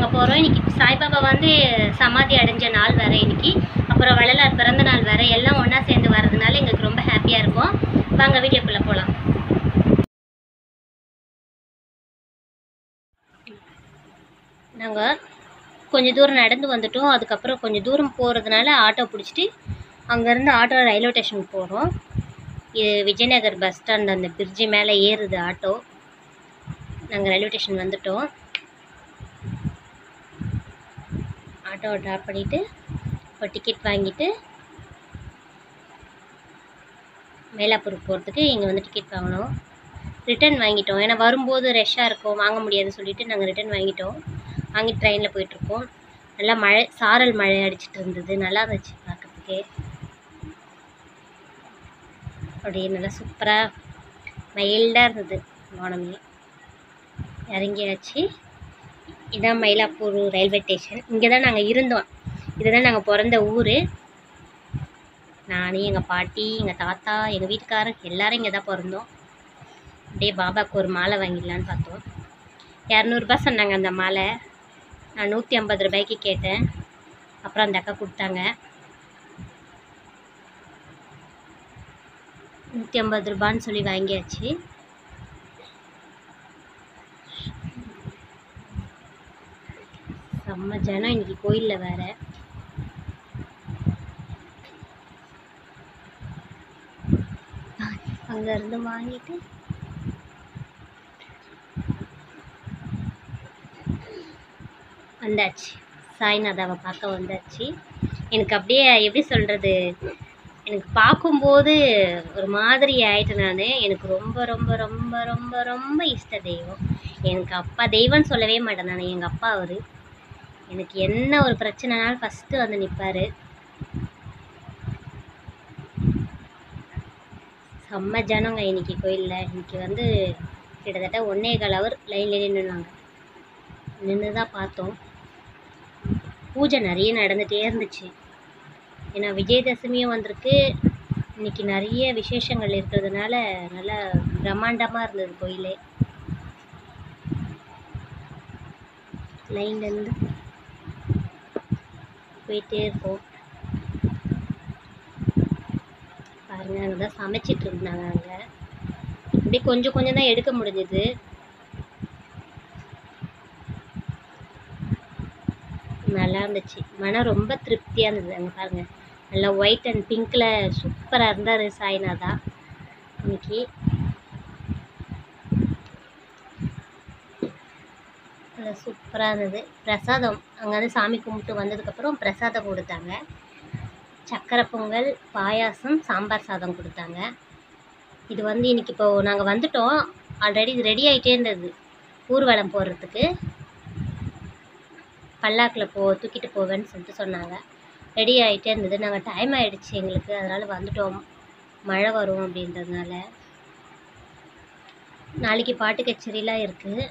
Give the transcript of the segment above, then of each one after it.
நாங்கள் போகிறோம் இன்னைக்கு சாய்பாபா வந்து சமாதி அடைஞ்ச நாள் வேறு இன்னைக்கு அப்புறம் வள்ளலார் பிறந்த நாள் வேறு எல்லாம் ஒன்றா சேர்ந்து வர்றதுனால எங்களுக்கு ரொம்ப ஹாப்பியாக இருக்கும் வாங்க வீடியோக்குள்ளே போகலாம் நாங்கள் கொஞ்சம் தூரம் நடந்து வந்துட்டோம் அதுக்கப்புறம் கொஞ்சம் தூரம் போகிறதுனால ஆட்டோ பிடிச்சிட்டு அங்கேருந்து ஆட்டோ ரயில்வே ஸ்டேஷனுக்கு போகிறோம் இது விஜயநகர் பஸ் ஸ்டாண்ட் அந்த பிரிட்ஜு மேலே ஏறுது ஆட்டோ நாங்கள் ரயில்வே ஸ்டேஷன் வந்துட்டோம் ஆட்டோவை ட்ராப் பண்ணிவிட்டு இப்போ டிக்கெட் வாங்கிட்டு மயிலாப்பூருக்கு போகிறதுக்கு இங்கே வந்து டிக்கெட் வாங்கினோம் ரிட்டர்ன் வாங்கிட்டோம் ஏன்னா வரும்போது ரஷ்ஷாக இருக்கும் வாங்க முடியாதுன்னு சொல்லிட்டு நாங்கள் ரிட்டர்ன் வாங்கிட்டோம் வாங்கி ட்ரெயினில் போயிட்டுருக்கோம் நல்லா மழை சாரல் மழை அடிச்சிட்டு இருந்தது நல்லா இருந்துச்சு பார்க்கறதுக்கே அப்படியே நல்லா சூப்பராக மைல்டாக இருந்தது வானமே இறங்கியாச்சு இதான் மயிலாப்பூர் ரயில்வே ஸ்டேஷன் இங்கே தான் நாங்கள் இருந்தோம் இதுதான் நாங்கள் பிறந்த ஊர் நான் எங்கள் பாட்டி எங்கள் தாத்தா எங்கள் வீட்டுக்காரர் எல்லாரும் இங்கே தான் பிறந்தோம் அப்படியே பாபாவுக்கு ஒரு மாலை வாங்கிடலான்னு பார்த்தோம் இரநூறுபா சொன்னாங்க அந்த மாலை நான் நூற்றி ஐம்பது ரூபாய்க்கு கேட்டேன் அப்புறம் அந்த அக்கா கொடுத்தாங்க நூற்றி ஐம்பது ரூபான்னு சொல்லி வாங்கியாச்சு செம்ம ஜனம் இன்னைக்கு கோயிலில் வேற அங்கேருந்து வாங்கிட்டு வந்தாச்சு சாய்நாதாவை பார்க்க வந்தாச்சு எனக்கு அப்படியே எப்படி சொல்கிறது எனக்கு பார்க்கும்போது ஒரு மாதிரி ஆயிட்டேன் நான் எனக்கு ரொம்ப ரொம்ப ரொம்ப ரொம்ப ரொம்ப இஷ்ட தெய்வம் எனக்கு அப்பா தெய்வம்னு சொல்லவே மாட்டேன் நான் எங்கள் அப்பா அவர் எனக்கு என்ன ஒரு பிரச்சனைனாலும் ஃபஸ்ட்டு வந்து நிற்பார் செம்ம ஜனங்க இன்னைக்கு கோயிலில் இன்னைக்கு வந்து கிட்டத்தட்ட ஒன்னே கால் அவர் லைனில் நின்றுனாங்க நின்று தான் பார்த்தோம் பூஜை நிறைய நடந்துகிட்டே இருந்துச்சு ஏன்னா விஜயதசமியும் வந்திருக்கு இன்னைக்கு நிறைய விசேஷங்கள் இருக்கிறதுனால நல்லா பிரம்மாண்டமாக இருந்தது கோயிலே லைன்லேருந்து போயிட்டே இருக்கோம் பாருங்க அங்கே தான் சமைச்சிட்டு இருந்தாங்க அங்கே அப்படியே கொஞ்சம் கொஞ்சம் தான் எடுக்க முடிஞ்சது நல்லா இருந்துச்சு மனம் ரொம்ப திருப்தியாக இருந்தது அங்கே பாருங்க நல்லா ஒயிட் அண்ட் பிங்க்கில் சூப்பராக இருந்தார் சாய்நாதா இன்னைக்கு நல்லா சூப்பராக இருந்தது பிரசாதம் அங்கே வந்து சாமி கும்பிட்டு வந்ததுக்கப்புறம் பிரசாதம் கொடுத்தாங்க சக்கரை பொங்கல் பாயாசம் சாம்பார் சாதம் கொடுத்தாங்க இது வந்து இன்னைக்கு இப்போ நாங்கள் வந்துட்டோம் ஆல்ரெடி இது ரெடி ஆகிட்டே இருந்தது ஊர்வலம் போடுறதுக்கு பல்லாக்கில் போ தூக்கிட்டு போவேன்னு சொல்லிட்டு சொன்னாங்க ரெடி ஆகிட்டே இருந்தது நாங்கள் டைம் ஆகிடுச்சு எங்களுக்கு அதனால் வந்துட்டோம் மழை வரும் அப்படின்றதுனால நாளைக்கு பாட்டு கச்சேரிலாம் இருக்குது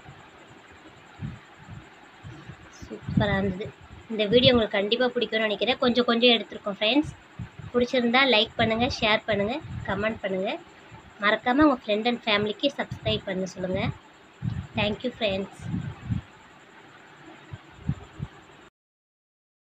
சூப்பராக இருந்தது இந்த வீடியோ உங்களுக்கு கண்டிப்பாக பிடிக்கும்னு நினைக்கிறேன் கொஞ்சம் கொஞ்சம் எடுத்திருக்கோம் ஃப்ரெண்ட்ஸ் பிடிச்சிருந்தா லைக் பண்ணுங்கள் ஷேர் பண்ணுங்கள் கமெண்ட் பண்ணுங்கள் மறக்காமல் உங்கள் ஃப்ரெண்ட் அண்ட் ஃபேமிலிக்கு சப்ஸ்கிரைப் பண்ண சொல்லுங்கள் தேங்க்யூ ஃப்ரெண்ட்ஸ்